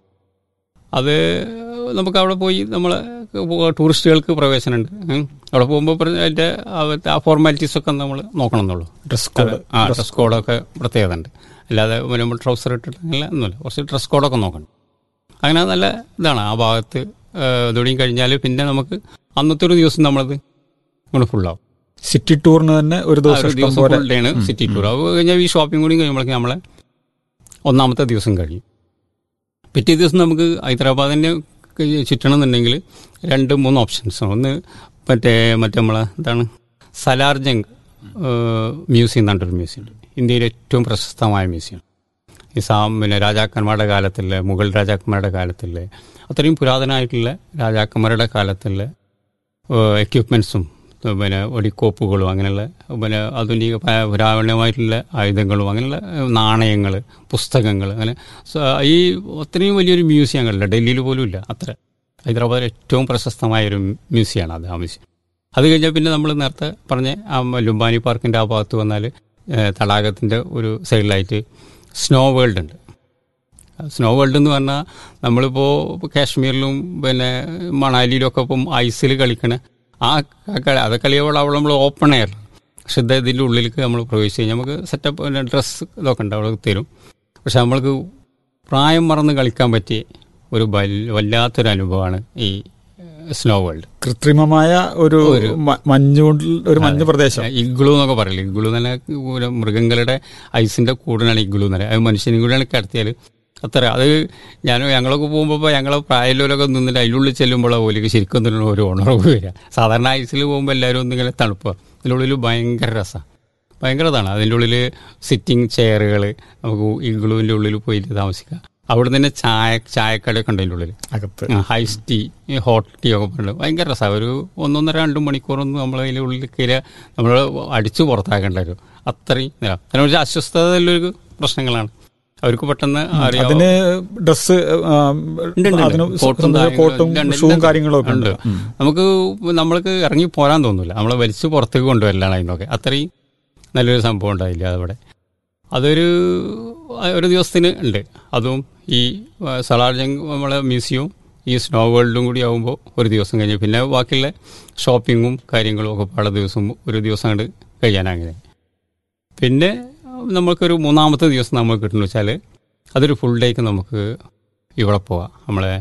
അത് നമുക്ക് അവിടെ പോയി നമ്മൾ ടൂറിസ്റ്റുകൾക്ക് പ്രവേശനമുണ്ട് ഉം. അവിടെ പോകുമ്പോൾ അതിൻ്റെ അവിടുത്തെ ആ ഫോർമാലിറ്റീസ് ഒക്കെ നമ്മൾ നോക്കണം എന്നുള്ളൂ ഡ്രസ് കോഡ് ആ ഡ്രസ് കോഡൊക്കെ പ്രത്യേകത ഉണ്ട് അല്ലാതെ നമ്മൾ ട്രൗസർ ഇട്ടിട്ടില്ല ഒന്നുമില്ല കുറച്ച് ഡ്രസ് കോഡൊക്കെ നോക്കണം അങ്ങനെ നല്ല ഇതാണ് ആ ഭാഗത്ത് ഇതോടെയും കഴിഞ്ഞാൽ പിന്നെ നമുക്ക് അന്നത്തെ ഒരു ദിവസം നമ്മളത് ഇങ്ങനെ ഫുള്ളാവും സിറ്റി ടൂറിന് തന്നെ ഒരു ആ ദിവസം ഒരു ഇഷ്ടം ദിവസം പോലെ ഫുൾ ഡേ ആണ് സിറ്റി ടൂർ അത് കഴിഞ്ഞാൽ ഈ ഷോപ്പിംഗ് കൂടി കഴിയുമ്പോഴേക്കും നമ്മളെ ഒന്നാമത്തെ ദിവസം കഴിയും പിറ്റേ ദിവസം നമുക്ക് ഹൈദരാബാദിൻ്റെ ചുറ്റണമെന്നുണ്ടെങ്കിൽ രണ്ട് മൂന്ന് ഓപ്ഷൻസ് ഒന്ന് മറ്റേ മറ്റേ നമ്മളെ എന്താണ് സലാർജംഗ് മ്യൂസിയം എന്ന് പറഞ്ഞൊരു മ്യൂസിയം ഉണ്ട് ഇന്ത്യയിലെ ഏറ്റവും പ്രശസ്തമായ മ്യൂസിയം ഈ സാ പിന്നെ രാജാക്കന്മാരുടെ കാലത്തുള്ള മുഗൾ രാജാക്കന്മാരുടെ കാലത്തുള്ള അത്രയും പുരാതനമായിട്ടുള്ള രാജാക്കന്മാരുടെ കാലത്തുള്ള എക്യുപ്മെൻസും പിന്നെ വെടിക്കോപ്പുകളും അങ്ങനെയുള്ള പിന്നെ ആധുനിക പ- പുരാതനമായിട്ടുള്ള ആയുധങ്ങളും അങ്ങനെയുള്ള നാണയങ്ങൾ പുസ്തകങ്ങൾ അങ്ങനെ സ- ഈ അത്രയും വലിയൊരു മ്യൂസിയങ്ങളില്ല ഡൽഹിയിൽ പോലും ഇല്ല അത്ര ഹൈദരാബാദിലെ ഏറ്റവും പ്രശസ്തമായ ഒരു മ്യൂസിയമാണ് അത് ആ മ്യൂസിയം അത് കഴിഞ്ഞാൽ പിന്നെ നമ്മൾ നേരത്തെ പറഞ്ഞ ആ ലുംബാനി പാർക്കിൻ്റെ ആ ഭാഗത്ത് വന്നാൽ തടാകത്തിൻ്റെ ഒരു സൈഡിലായിട്ട് സ്നോ വേൾഡ് ഉണ്ട് സ്നോ വേൾഡ് എന്ന് പറഞ്ഞാൽ നമ്മളിപ്പോൾ കാശ്മീരിലും പിന്നെ മണാലിയിലും ഒക്കെ ഇപ്പം ഐസിൽ കളിക്കണ ആ കളി അത് കളിയോടെ അവിടെ നമ്മൾ ഓപ്പൺ എയർ പക്ഷെ ഇത് ഇതിൻ്റെ ഉള്ളിലേക്ക് നമ്മൾ പ്രവേശിച്ച് കഴിഞ്ഞാൽ നമുക്ക് സെറ്റപ്പ് പിന്നെ ഡ്രസ്സ് ഇതൊക്കെ ഉണ്ട് അവിടെ തരും പക്ഷെ നമ്മൾക്ക് പ്രായം മറന്ന് കളിക്കാൻ പറ്റിയ ഒരു വൽ- വല്ലാത്തൊരു അനുഭവമാണ് ഈ സ്നോ വേൾഡ് കൃത്രിമമായ ഒരു മ- മഞ്ഞുകൊണ്ട് ഒരു മഞ്ഞ് പ്രദേശം ഇഗ്ലു എന്നൊക്കെ പറയില്ല ഇഗ്ലു തന്നെ ഒരു മൃഗങ്ങളുടെ ഐസിന്റെ കൂടിനാണ് ഇഗ്ലു എന്ന് പറയുക അത് മനുഷ്യനും കൂടിയാണ് കിടത്തിയാൽ അത്ര അത് ഞാൻ ഞങ്ങളൊക്കെ പോകുമ്പോൾ ഞങ്ങളെ പ്രായമുള്ളവരൊക്കെ നിന്നിട്ട് അതിനുള്ളിൽ ചെല്ലുമ്പോൾ ഓലിക്ക് ശരിക്കും തന്നെ ഒരു ഉണർവ് വരിക സാധാരണ ഐസിൽ പോകുമ്പോൾ എല്ലാവരും ഒന്നിങ്ങനെ തണുക്കുക അതിൻ്റെ ഉള്ളിൽ ഭയങ്കര രസമാണ് ഭയങ്കര ഇതാണ് അതിൻ്റെ ഉള്ളിൽ സിറ്റിംഗ് ചെയറുകൾ നമുക്ക് ഇഗ്ലുവിൻ്റെ ഉള്ളിൽ പോയിട്ട് താമസിക്കാം അവിടെ തന്നെ ചായ ചായക്കടയൊക്കെ ഉണ്ട് അതിൻ്റെ ഉള്ളിൽ അകത്ത് ഹൈസ് ടീ ഹോട്ട് ടീ ഒക്കെ പറയുന്നത് ഭയങ്കര രസമാണ് ഒരു ഒന്നൊന്നര രണ്ട് മണിക്കൂറൊന്നും നമ്മൾ അതിൻ്റെ ഉള്ളിൽ കയറിയ നമ്മൾ അടിച്ചു പുറത്താക്കേണ്ട വരും അത്രയും നേരം അതിനെക്കുറിച്ച് അസ്വസ്ഥതയുള്ളൊരു പ്രശ്നങ്ങളാണ് അവർക്ക് പെട്ടെന്ന് അറിയാം അതിന് ഡ്രസ് ഉണ്ട്, ഉണ്ട്, അതിന് ഉണ്ട്. കോട്ടും സ്വന്തം കോട്ടും കാര്യങ്ങളും ഉണ്ട്, ഷൂവും ഉണ്ട്. കാര്യങ്ങളും ഒക്കെ ഉണ്ട് ഉണ്ട് നമുക്ക് നമ്മൾക്ക് ഇറങ്ങി പോരാൻ തോന്നില്ല നമ്മളെ വലിച്ചു പുറത്തേക്ക് കൊണ്ടുവരലാണ് അതിനൊക്കെ അത്രയും നല്ലൊരു സംഭവം ഉണ്ടായില്ല അവിടെ അതൊരു ഒരു ദിവസത്തിന് ഉണ്ട് അതും ഈ സലാർജംഗ് നമ്മളെ മ്യൂസിയവും ഈ സ്നോ വേൾഡും കൂടി ആകുമ്പോൾ ഒരു ദിവസം കഴിഞ്ഞ് പിന്നെ ബാക്കിയുള്ള ഷോപ്പിങ്ങും കാര്യങ്ങളും ഒക്കെ പല ദിവസം ഒരു ദിവസം കണ്ട് കഴിയാനങ്ങനെ പിന്നെ നമുക്കൊരു മൂന്നാമത്തെ ദിവസം നമുക്ക് കിട്ടുന്നു വെച്ചാൽ അതൊരു ഫുൾ ഡേക്ക് നമുക്ക് ഇവിടെ പോവാം നമ്മളെ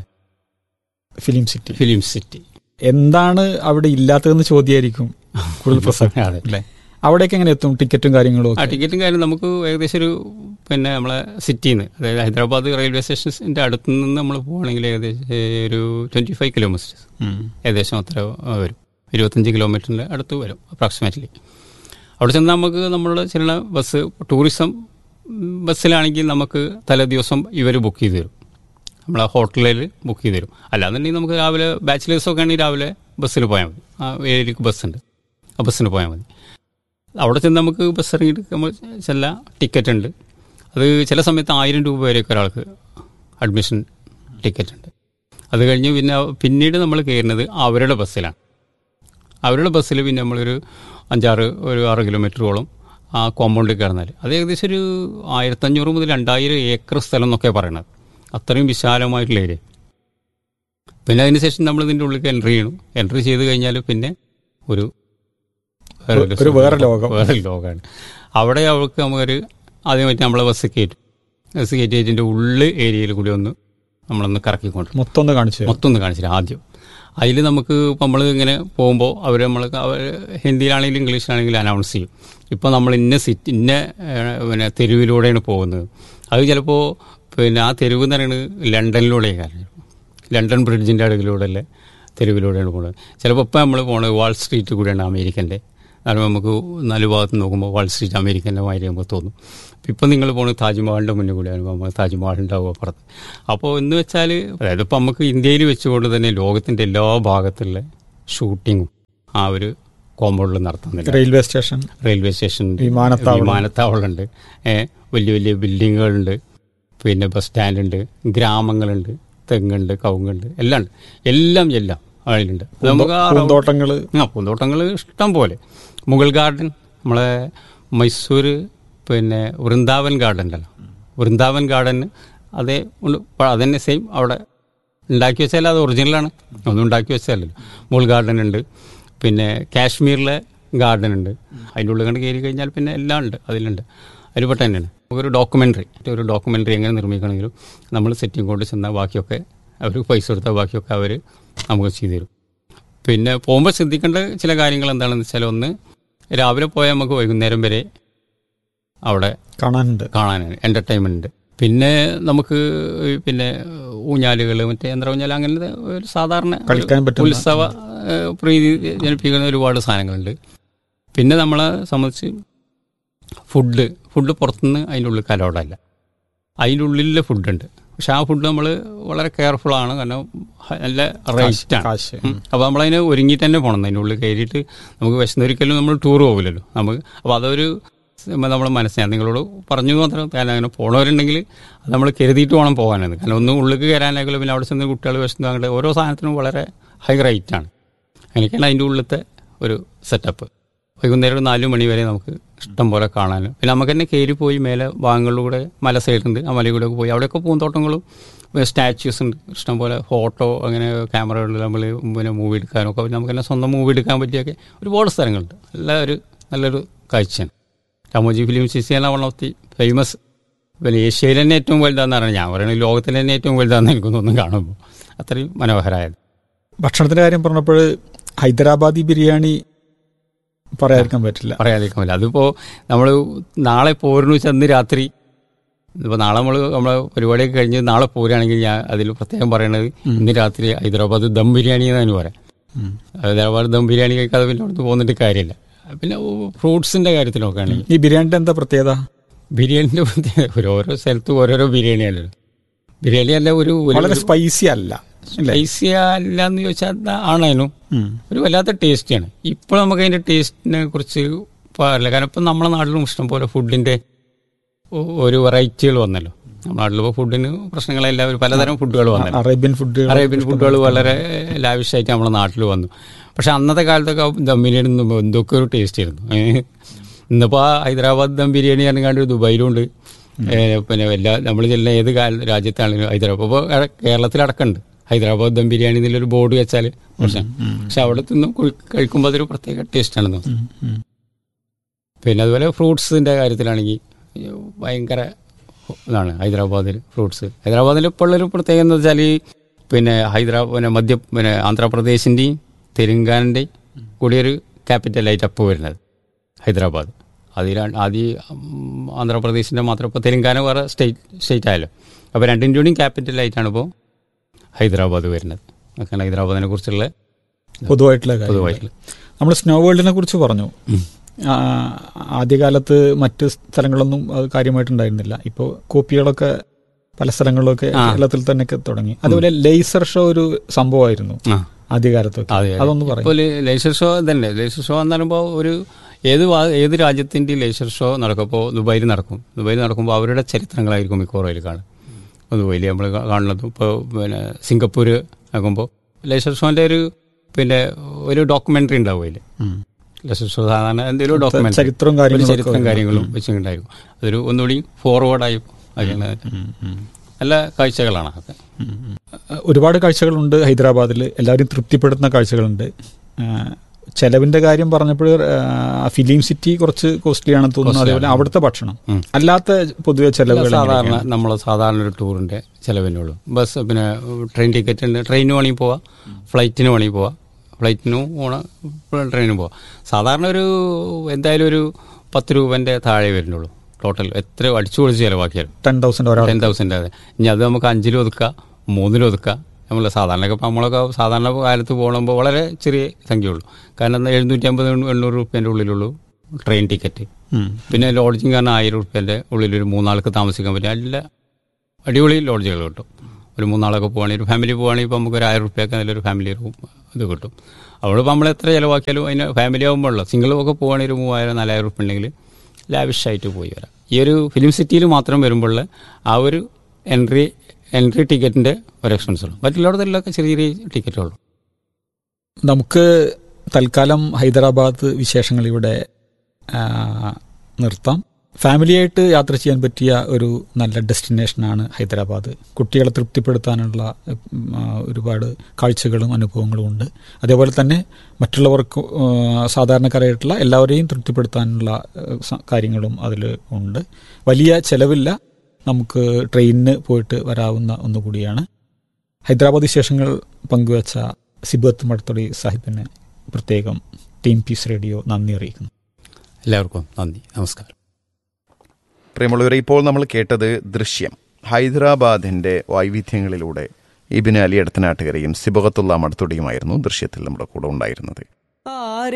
ഫിലിം സിറ്റി ഫിലിം സിറ്റി എന്താണ് അവിടെ ഇല്ലാത്തതെന്ന് ചോദ്യമായിരിക്കും കൂടുതൽ പ്രസക്തി അതെ അല്ലേ അവിടേക്ക് എങ്ങനെ എത്തും ടിക്കറ്റും കാര്യങ്ങളും ആ ഒക്കെ ടിക്കറ്റും കാര്യം നമുക്ക് ഏകദേശം ഒരു പിന്നെ നമ്മളെ സിറ്റിയിൽ നിന്ന് അതായത് ഹൈദരാബാദ് റെയിൽവേ സ്റ്റേഷൻ്റെ അടുത്ത് നിന്ന് നമ്മൾ പോവുകയാണെങ്കിൽ ഏകദേശം ഒരു ട്വൻറ്റി ഫൈവ് കിലോമീറ്റേഴ്സ് ഏകദേശം അത്ര ആ, വരും ഇരുപത്തഞ്ച് കിലോമീറ്ററിൻ്റെ അടുത്ത് വരും അപ്രോക്സിമേറ്റ്ലി അവിടെ ചെന്ന് നമുക്ക് നമ്മളുടെ ചില ബസ് ടൂറിസം ഉം, ബസ്സിലാണെങ്കിൽ നമുക്ക് തലേ ദിവസം ഇവർ ബുക്ക് ചെയ്ത് തരും നമ്മളെ ഹോട്ടലിൽ ബുക്ക് ചെയ്ത് തരും അല്ലാന്നുണ്ടെങ്കിൽ നമുക്ക് രാവിലെ ബാച്ചിലേഴ്സൊക്കെ ആണെങ്കിൽ രാവിലെ ബസ്സിൽ പോയാൽ മതി ആ ഏരിയക്ക് ബസ്സുണ്ട് ആ ബസ്സിന് പോയാൽ മതി അവിടെ ചെന്ന് നമുക്ക് ബസ് ഇറങ്ങിയിട്ട് നമ്മൾ ചെല്ലാം ടിക്കറ്റ് ഉണ്ട് അത് ചില സമയത്ത് ആയിരം രൂപ വരെയൊക്കെ ഒരാൾക്ക് അഡ്മിഷൻ ടിക്കറ്റ് ഉണ്ട് അത് കഴിഞ്ഞ് പിന്നെ പിന്നീട് നമ്മൾ കയറുന്നത് അവരുടെ ബസ്സിലാണ് അവരുടെ ബസ്സിൽ പിന്നെ നമ്മളൊരു അഞ്ചാറ് ഒരു ആറ് കിലോമീറ്ററോളം ആ കോമ്പൗണ്ടിൽ കയറുന്നാൽ അത് ഏകദേശം ഒരു ആയിരത്തഞ്ഞൂറ് മുതൽ രണ്ടായിരം ഏക്കർ സ്ഥലം എന്നൊക്കെ പറയണത് അത്രയും വിശാലമായിട്ടുള്ള ഏരിയ പിന്നെ അതിന് ശേഷം നമ്മൾ ഇതിൻ്റെ ഉള്ളിൽ എൻട്രി ചെയ്യണം എൻട്രി ചെയ്ത് കഴിഞ്ഞാൽ പിന്നെ ഒരു വേറൊരു ഒരു വേറെ ലോകം. വേറെ ലോകമാണ് അവിടെ അവൾക്ക് നമുക്കൊരു ആദ്യമായിട്ട് നമ്മളെ ബസ് കയറ്റും ബസ് കയറ്റി ഇതിൻ്റെ ഉള്ളു ഏരിയയിൽ കൂടി ഒന്ന് നമ്മളൊന്ന് കറക്കിക്കൊണ്ട് മൊത്തം ഒന്ന് കാണിച്ചു തരും. മൊത്തം ഒന്ന് കാണിച്ചില്ല ആദ്യം അതിൽ നമുക്ക് ഇപ്പം നമ്മൾ ഇങ്ങനെ പോകുമ്പോൾ അവർ നമ്മൾ അവർ ഹിന്ദിയിലാണെങ്കിലും ഇംഗ്ലീഷിലാണെങ്കിലും അനൗൺസ് ചെയ്യും ഇപ്പോൾ നമ്മൾ ഇന്ന സിറ്റി ഇന്ന ഏഹ്, പിന്നെ തെരുവിലൂടെയാണ് പോകുന്നത് അത് ചിലപ്പോൾ പിന്നെ ആ തെരുവ് എന്ന് പറയുന്നത് ലണ്ടനിലൂടെയാണ് ലണ്ടൻ ബ്രിഡ്ജിൻ്റെ അടുക്കിലൂടെ അല്ലേ തെരുവിലൂടെയാണ് പോകുന്നത് ചിലപ്പോൾ ഇപ്പം നമ്മൾ പോകുന്നത് വാൾ സ്ട്രീറ്റ് കൂടെയാണ് അമേരിക്കൻ്റെ കാരണം നമുക്ക് നാല് ഭാഗത്ത് നോക്കുമ്പോൾ വാൾ സ്ട്രീറ്റ് അമേരിക്കൻ്റെ മാതിരി നമുക്ക് തോന്നും ഇപ്പം നിങ്ങൾ പോകുന്നത് താജ്മഹലിൻ്റെ മുന്നിൽ കൂടിയാണ് നമുക്ക് താജ്മഹൽ ഉണ്ടാവും അപ്പുറത്ത് അപ്പോൾ എന്ന് വെച്ചാൽ അതായത് ഇപ്പം നമുക്ക് ഇന്ത്യയിൽ വെച്ചുകൊണ്ട് തന്നെ ലോകത്തിൻ്റെ എല്ലാ ഭാഗത്തുള്ള ഷൂട്ടിങ്ങും ആ ഒരു കോമ്പൗണ്ടിൽ നടത്തുന്നില്ല റെയിൽവേ സ്റ്റേഷൻ റെയിൽവേ സ്റ്റേഷൻ വിമാനത്താവളം. വിമാനത്താവളമുണ്ട് ഏ, വലിയ വലിയ ബിൽഡിങ്ങുകളുണ്ട് പിന്നെ ബസ് സ്റ്റാൻഡുണ്ട് ഗ്രാമങ്ങളുണ്ട് തെങ്ങുണ്ട് കവുങ്ങുണ്ട് എല്ലാം ഉണ്ട് എല്ലാം എല്ലാം അതിലുണ്ട് അത് നമുക്ക് ആ റൗ- പൂന്തോട്ടങ്ങള് ആ പൂന്തോട്ടങ്ങൾ ഇഷ്ടം പോലെ മുഗൾ ഗാർഡൻ നമ്മളെ മൈസൂർ പിന്നെ വൃന്ദാവൻ ഗാർഡൻ ഉണ്ടല്ലോ വൃന്ദാവൻ ഗാർഡൻ അതേ ഉണ്ട് പ- അതന്നെ സെയിം അവിടെ ഉണ്ടാക്കി വെച്ചാൽ അത് ഒറിജിനലാണ് ഒന്നും ഉണ്ടാക്കി വെച്ചാലല്ലോ മുഗൾ ഗാർഡൻ ഉണ്ട് പിന്നെ കാശ്മീരിലെ ഗാർഡൻ ഉണ്ട് അതിൻ്റെ ഉള്ളിൽ കണ്ട് കയറി കഴിഞ്ഞാൽ പിന്നെ എല്ലാം ഉണ്ട് അതിലുണ്ട് അതിൽ പെട്ട തന്നെയാണ് നമുക്കൊരു ഡോക്യുമെൻ്ററി ഒരു ഡോക്യുമെൻ്ററി എങ്ങനെ നിർമ്മിക്കണമെങ്കിലും നമ്മൾ സെറ്റിംഗ് കൊണ്ട് ചെന്നാൽ ബാക്കിയൊക്കെ അവർ പൈസ കൊടുത്താൽ ബാക്കിയൊക്കെ അവർ നമുക്ക് ചെയ്തു തരും പിന്നെ പോകുമ്പോൾ ശ്രദ്ധിക്കേണ്ട ചില കാര്യങ്ങൾ എന്താണെന്ന് വെച്ചാൽ ഒന്ന് രാവിലെ പോയാൽ നമുക്ക് വൈകുന്നേരം വരെ അവിടെ കാണാനുണ്ട് കാണാനാണ് എൻ്റർടൈൻമെൻ്റ് ഉണ്ട് പിന്നെ നമുക്ക് ഈ പിന്നെ ഊഞ്ഞാലുകൾ മറ്റേ യന്ത്ര ഊഞ്ഞാൽ അങ്ങനത്തെ ഒരു സാധാരണ ഒരു കളിക്കാൻ പറ്റുന്ന. ഉത്സവ ഏഹ്, പ്രീതി ജനിപ്പിക്കുന്ന ഒരുപാട് സാധനങ്ങളുണ്ട് പിന്നെ നമ്മളെ സംബന്ധിച്ച് ഫുഡ് ഫുഡ് പുറത്തുനിന്ന് അതിൻ്റെ ഉള്ളിൽ കലോടല്ല അതിൻ്റെ ഉള്ളിലെ ഫുഡുണ്ട് പക്ഷെ ആ ഫുഡ് നമ്മൾ വളരെ കെയർഫുൾ ആണ് കാരണം ഹ- നല്ല റേറ്റ് ആണ് കാശ് അപ്പോൾ നമ്മളതിന് ഒരുങ്ങിയിട്ട് തന്നെ പോകണം അതിൻ്റെ ഉള്ളിൽ കയറിയിട്ട് നമുക്ക് വിശന്നൊരിക്കലും നമ്മൾ ടൂർ പോകില്ലല്ലോ നമുക്ക് അപ്പോൾ അതൊരു നമ്മൾ മനസ്സിലാണ് നിങ്ങളോട് പറഞ്ഞു മാത്രം കാരണം അങ്ങനെ പോണവരുണ്ടെങ്കിൽ അത് നമ്മൾ കരുതിയിട്ട് വേണം പോകാനെന്ന് കാരണം ഒന്നും ഉള്ളിൽ കയറാനാകില്ല പിന്നെ അവിടെ ചെന്ന് കുട്ടികൾ വിശന്ന് അങ്ങോട്ട് ഓരോ സാധനത്തിനും വളരെ ഹൈ റേറ്റ് ആണ് അങ്ങനെയൊക്കെയാണ് അതിൻ്റെ ഉള്ളിലത്തെ ഒരു സെറ്റപ്പ് വൈകുന്നേരം ഒരു നാല് മണി വരെ നമുക്ക് ഇഷ്ടം പോലെ കാണാൻ പിന്നെ നമുക്ക് തന്നെ കയറി പോയി മേലെ ഭാഗങ്ങളിലൂടെ മല സൈഡുണ്ട് ആ മലയിലൂടെ ഒക്കെ പോയി അവിടെയൊക്കെ പൂന്തോട്ടങ്ങളും സ്റ്റാച്യൂസ് ഉണ്ട് ഇഷ്ടം പോലെ ഫോട്ടോ അങ്ങനെ ക്യാമറകളിൽ നമ്മൾ പിന്നെ മൂവി എടുക്കാനൊക്കെ നമുക്ക് തന്നെ സ്വന്തം മൂവി എടുക്കാൻ പറ്റിയൊക്കെ ഒരുപാട് സ്ഥലങ്ങളുണ്ട് നല്ല ഒരു നല്ലൊരു കാഴ്ചയാണ് രാമോജി ഫിലിം സിസിയാണ് വൺ ഓഫ് ദി ഫേമസ് പിന്നെ ഏഷ്യയിൽ തന്നെ ഏറ്റവും വലുതാന്ന് പറഞ്ഞാൽ ഞാൻ പറയുന്നത് ലോകത്തിൽ തന്നെ ഏറ്റവും വലുതാന്ന് എനിക്ക് തോന്നുന്നു കാണുമ്പോൾ അത്രയും മനോഹരമായത് ഭക്ഷണത്തിന്റെ കാര്യം പറഞ്ഞപ്പോൾ ഹൈദരാബാദി ബിരിയാണി പറയാതിരിക്കാൻ പറ്റില്ല പറയാതിരിക്കാൻ പറ്റില്ല അതിപ്പോൾ നമ്മൾ നാളെ പോരുന്നു വെച്ചാൽ അന്ന് രാത്രി ഇപ്പോൾ നാളെ നമ്മൾ നമ്മളെ പരിപാടിയൊക്കെ കഴിഞ്ഞ് നാളെ പോരുകയാണെങ്കിൽ ഞാൻ അതിൽ പ്രത്യേകം പറയണത് ഇന്ന് രാത്രി ഹൈദരാബാദ് ദം ബിരിയാണി എന്നാണ് പറയാം ഹൈദരാബാദ് ദം ബിരിയാണി കഴിക്കാതെ പിന്നെ അവിടുന്ന് പോന്നിട്ട് കാര്യമില്ല പിന്നെ ഫ്രൂട്ട്സിൻ്റെ കാര്യത്തിലൊക്കെ ആണെങ്കിൽ ഈ ബിരിയാണിന്റെ എന്താ പ്രത്യേകത ബിരിയാണിൻ്റെ പ്രത്യേകത ഒരു ഓരോ സ്ഥലത്തും ഓരോരോ ബിരിയാണിയല്ലോ ബിരിയാണി അല്ല ഒരു ഒരു- വളരെ സ്പൈസി അല്ല അല്ലേ സ്പൈസി അല്ല എന്ന് ചോദിച്ചാൽ ആണേനും ഉം. ഒരു വല്ലാത്ത ടേസ്റ്റിയാണ് ഇപ്പോൾ നമുക്ക് അതിന്റെ ടേസ്റ്റിനെ കുറിച്ച് പറയില്ല കാരണം ഇപ്പം നമ്മുടെ നാട്ടിലും ഇഷ്ടം പോലെ ഫുഡിന്റെ ഒ- ഒരു വെറൈറ്റികൾ വന്നല്ലോ നമ്മുടെ നാട്ടിലിപ്പോൾ ഫുഡിന് പ്രശ്നങ്ങളെല്ലാം ഒരു പലതരം ഫുഡുകൾ വന്നല്ലോ അറേബ്യൻ ഫുഡ് അറേബ്യൻ ഫുഡുകൾ വളരെ ലാവിഷായിട്ട് നമ്മുടെ നാട്ടിൽ വന്നു പക്ഷെ അന്നത്തെ കാലത്തൊക്കെ ദം ബിരിയാണി തിന്നുമ്പോൾ എന്തൊക്കെ ഒരു ടേസ്റ്റ് ആയിരുന്നു ഏഹ്. ഇന്നിപ്പോൾ ആ ഹൈദരാബാദ് ദം ബിരിയാണി പറഞ്ഞാണ്ട് ദുബായിലുണ്ട് ഏഹ് പിന്നെ എല്ലാ നമ്മൾ ചെല്ലുന്ന ഏത് കാല രാജ്യത്താണെങ്കിലും ഹൈദരാബാദ് ഇപ്പോൾ കേരളത്തിലടക്കമുണ്ട് ഹൈദരാബാദ് ദം ബിരിയാണി എന്നുള്ളൊരു ബോർഡ് വെച്ചാൽ പ്രശ്നം പക്ഷെ അവിടെ തിന്ന് കഴിക്കുമ്പോൾ അതൊരു പ്രത്യേക ടേസ്റ്റാണെന്ന് തോന്നുന്നു പിന്നെ അതുപോലെ ഫ്രൂട്ട്സിൻ്റെ കാര്യത്തിലാണെങ്കിൽ ഭയങ്കര ഇതാണ് ഹൈദരാബാദിൽ ഫ്രൂട്ട്സ് ഹൈദരാബാദിൽ ഇപ്പോൾ ഉള്ളൊരു പ്രത്യേകത എന്ന് വെച്ചാൽ ഈ പിന്നെ ഹൈദരാബാദ് പിന്നെ മധ്യ പിന്നെ ആന്ധ്രാപ്രദേശിൻ്റെയും തെലുങ്കാനൻ്റെയും കൂടിയൊരു ക്യാപിറ്റലായിട്ട് അപ്പോൾ വരുന്നത് ഹൈദരാബാദ് അതിലാണ് ആദ്യം ഉം, ആന്ധ്രാപ്രദേശിൻ്റെ മാത്രം ഇപ്പോൾ തെലുങ്കാന വേറെ സ്റ്റേറ്റ് സ്റ്റേറ്റ് ആയല്ലോ അപ്പോൾ രണ്ടിൻ്റെ കൂടിയും ക്യാപിറ്റലായിട്ടാണ് ഇപ്പോൾ ഹൈദരാബാദ് വരുന്നത് അതൊക്കെയാണ് ഹൈദരാബാദിനെ കുറിച്ചുള്ള പൊതുവായിട്ടുള്ള കാര്യം പൊതുവായിട്ടുള്ള നമ്മൾ സ്നോ വേൾഡിനെ കുറിച്ച് പറഞ്ഞു ആ, ആദ്യകാലത്ത് മറ്റ് സ്ഥലങ്ങളൊന്നും അത് കാര്യമായിട്ടുണ്ടായിരുന്നില്ല ഇപ്പോൾ കോപ്പികളൊക്കെ പല സ്ഥലങ്ങളിലൊക്കെ ആ. കേരളത്തിൽ തന്നെ തുടങ്ങി അതുപോലെ ലേസർ ഷോ ഒരു സംഭവമായിരുന്നു ആ ആദ്യകാലത്തൊക്കെ അതെ അതൊന്ന് പറയും ഇപ്പോൾ ലേസർ ഷോ തന്നെ ലേസർ ഷോ എന്ന് പറയുമ്പോൾ ഒരു ഏത് വാ- ഏത് രാജ്യത്തിൻ്റെ ലേസർ ഷോ നടക്കും ഇപ്പോൾ ദുബായിൽ നടക്കും ദുബായിൽ നടക്കുമ്പോൾ അവരുടെ ചരിത്രങ്ങളായിരിക്കും മിക്കവാറും അതിൽ കാണും ഇപ്പോൾ ദുബായിൽ നമ്മൾ കാ- കാണുന്നത് ഇപ്പോൾ പിന്നെ സിംഗപ്പൂർ ആകുമ്പോൾ ലേസർ ഷോൻ്റെ ഒരു പിന്നെ ഒരു ഡോക്യുമെൻ്ററി ഉണ്ടാവും അതിൽ ലേസർ ഷോ സാധാരണ എന്തെങ്കിലും ഡോക്യുമെൻ്ററി ചരിത്രവും കാര്യങ്ങളും ഒക്കെ ചരിത്രം കാര്യങ്ങളും വെച്ചിട്ടുണ്ടായിരിക്കും അതൊരു ഒന്നുകൂടി ഫോർവേഡായി അതിന് നല്ല കാഴ്ചകളാണ് അതൊക്കെ ഒരുപാട് കാഴ്ചകളുണ്ട് ഹൈദരാബാദിൽ എല്ലാവരും തൃപ്തിപ്പെടുത്തുന്ന കാഴ്ചകളുണ്ട് ആ, ചെലവിന്റെ കാര്യം പറഞ്ഞപ്പോൾ ഫിലിം സിറ്റി കുറച്ച് കോസ്റ്റ്ലി ആണെന്ന് തോന്നുന്നു Costly അതേപോലെ ആണ്. അവിടുത്തെ ഭക്ഷണം ഉം. അല്ലാത്ത പൊതുവെ ചെലവുകൾ സാധാരണ എങ്ങനെയൊക്കെയാണ്? നമ്മൾ സാധാരണ ഒരു ടൂറിന്റെ ചെലവിനുള്ളൂ ബസ് പിന്നെ ട്രെയിൻ ടിക്കറ്റ് ഉണ്ട് ട്രെയിന് വേണമെങ്കിൽ പോവാം ഫ്ലൈറ്റിന് വേണമെങ്കിൽ പോവാം ഫ്ലൈറ്റിനും പോകണം ട്രെയിനും പോവാം സാധാരണ ഒരു എന്തായാലും ഒരു പത്ത് രൂപന്റെ താഴെ വരുന്നുള്ളൂ ടോട്ടൽ എത്ര അടിച്ചു പൊളിച്ച് ചിലവാക്കിയാലും ടെൻ തൗസൻഡ് ഒരാൾ ടെൻ തൗസൻഡ് അതെ ഇനി അത് നമുക്ക് അഞ്ചിലും ഒതുക്കാം മൂന്നിലും ഒതുക്കാം നമ്മൾ സാധാരണ ഇപ്പം നമ്മളൊക്കെ സാധാരണ കാലത്ത് പോകുമ്പോൾ വളരെ ചെറിയ സംഖ്യയുള്ളൂ കാരണം എന്താ എഴുന്നൂറ്റി അമ്പത് എണ്ണൂറ് റുപ്യേൻ്റെ ഉള്ളിലുള്ളൂ ട്രെയിൻ ടിക്കറ്റ് പിന്നെ ലോഡ്ജിങ് കാരണം ആയിരം റുപ്യേൻ്റെ ഉള്ളിൽ ഒരു മൂന്നാൾക്ക് താമസിക്കാൻ പറ്റും നല്ല അടിപൊളി ലോഡ്ജുകൾ കിട്ടും ഒരു മൂന്നാളൊക്കെ പോവുകയാണെങ്കിൽ ഒരു ഫാമിലി പോവുകയാണെങ്കിൽ ഇപ്പോൾ നമുക്ക് ഒരു ആയിരം റുപ്യൊക്കെ നല്ലൊരു ഫാമിലി റൂം ഇത് കിട്ടും അവിടെ ഇപ്പോൾ നമ്മൾ എത്ര ചിലവാക്കിയാലും അതിന് ഫാമിലി ആകുമ്പോഴല്ലോ സിംഗിൾ ഒക്കെ പോവുകയാണെങ്കിൽ ഒരു മൂവായിരം നാലായിരം റുപ്യ ഉണ്ടെങ്കിൽ ലാവിഷായിട്ട് പോയി വരാം ഈ ഒരു ഫിലിം സിറ്റിയിൽ മാത്രം വരുമ്പോൾ ആ ഒരു എൻട്രി എൻട്രി ടിക്കറ്റിൻ്റെ ഒരു എക്സ്പെൻസ് ഉള്ളൂ മറ്റുള്ളടത്തെല്ലാം ചെറിയ ചെറിയ ടിക്കറ്റുള്ളൂ നമുക്ക് തൽക്കാലം ഹൈദരാബാദ് വിശേഷങ്ങൾ ഇവിടെ ആ, നിർത്താം ഫാമിലിയായിട്ട് യാത്ര ചെയ്യാൻ പറ്റിയ ഒരു നല്ല ഡെസ്റ്റിനേഷനാണ് ഹൈദരാബാദ് കുട്ടികളെ തൃപ്തിപ്പെടുത്താനുള്ള ഉം, ആ, ഒരുപാട് കാഴ്ചകളും അനുഭവങ്ങളും ഉണ്ട് അതേപോലെ തന്നെ മറ്റുള്ളവർക്ക് ആ, സാധാരണക്കാരായിട്ടുള്ള എല്ലാവരെയും തൃപ്തിപ്പെടുത്താനുള്ള ആ, സ- കാര്യങ്ങളും അതിൽ ഉണ്ട് വലിയ ചെലവില്ല നമുക്ക് ട്രെയിനിന് പോയിട്ട് വരാവുന്ന ഒന്നുകൂടിയാണ് ഹൈദരാബാദ് വിശേഷങ്ങൾ പങ്കുവച്ച സിബത്ത് മടത്തൊടി സാഹിബിന് പ്രത്യേകം ടീം പീസ് റേഡിയോ നന്ദി അറിയിക്കുന്നു എല്ലാവർക്കും നന്ദി നമസ്കാരം പ്രിയമുള്ളവരെ ഇപ്പോൾ നമ്മൾ കേട്ടത് ദൃശ്യം ഹൈദരാബാദിന്റെ വൈവിധ്യങ്ങളിലൂടെ ഇബിന് അലി എടത്തനാട്ടുകരയും സിബകത്തുള്ള മടത്തുടിയുമായിരുന്നു ദൃശ്യത്തിൽ നമ്മുടെ കൂടെ ഉണ്ടായിരുന്നത്